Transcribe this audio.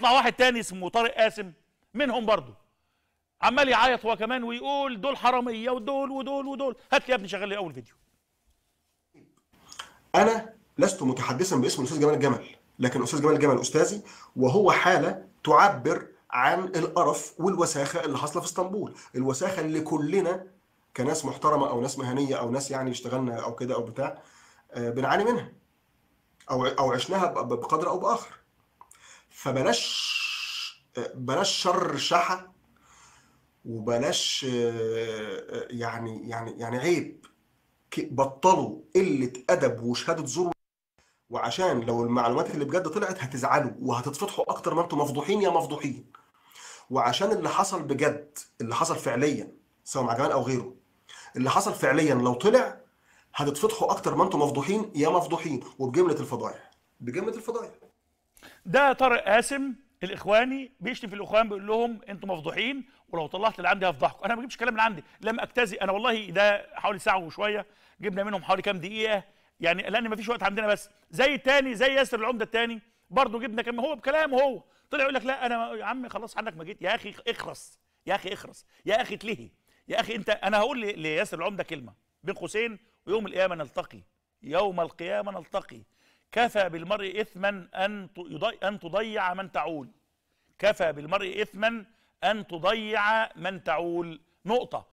يطلع واحد تاني اسمه طارق قاسم منهم برضه عمال يعيط هو كمان ويقول دول حراميه ودول ودول ودول هات لي يا ابني شغل لي اول فيديو انا لست متحدثا باسم الاستاذ جمال الجمل لكن الاستاذ جمال الجمل استاذي وهو حاله تعبر عن القرف والوساخه اللي حاصله في اسطنبول الوساخه اللي كلنا كناس محترمه او ناس مهنيه او ناس يعني اشتغلنا او كده او بتاع آه، بنعاني منها او او عشناها ب- بقدر او باخر فبلاش آه، بلاش شر شحة وبلاش آه، آه، يعني يعني يعني عيب ك- بطلوا قله ادب وشهاده زور وعشان لو المعلومات اللي بجد طلعت هتزعلوا وهتتفضحوا اكتر ما انتم مفضوحين يا مفضوحين وعشان اللي حصل بجد اللي حصل فعليا سواء مع جمال او غيره اللي حصل فعليا لو طلع هتتفضحوا اكتر ما انتم مفضوحين يا مفضوحين وبجمله الفضايح بجمله الفضايح ده طارق قاسم الاخواني بيشتم في الاخوان بيقول لهم انتم مفضوحين ولو طلعت اللي عندي هفضحكم انا ما بجيبش كلام من عندي لم اجتزي انا والله ده حوالي ساعه وشويه جبنا منهم حوالي كام دقيقه يعني لان ما فيش وقت عندنا بس زي التاني زي ياسر العمده التاني برضه جبنا كم هو بكلامه هو طلع يقول لك لا انا يا عم خلاص عنك ما جيت يا اخي اخرس يا اخي اخرس يا اخي اتلهي يا اخي انت انا هقول ل- لياسر العمده كلمه بين قوسين ويوم القيامه نلتقي يوم القيامه نلتقي كفى بالمرء اثما ان ت- يضي- ان تضيع من تعول كفى بالمرء اثما ان تضيع من تعول نقطه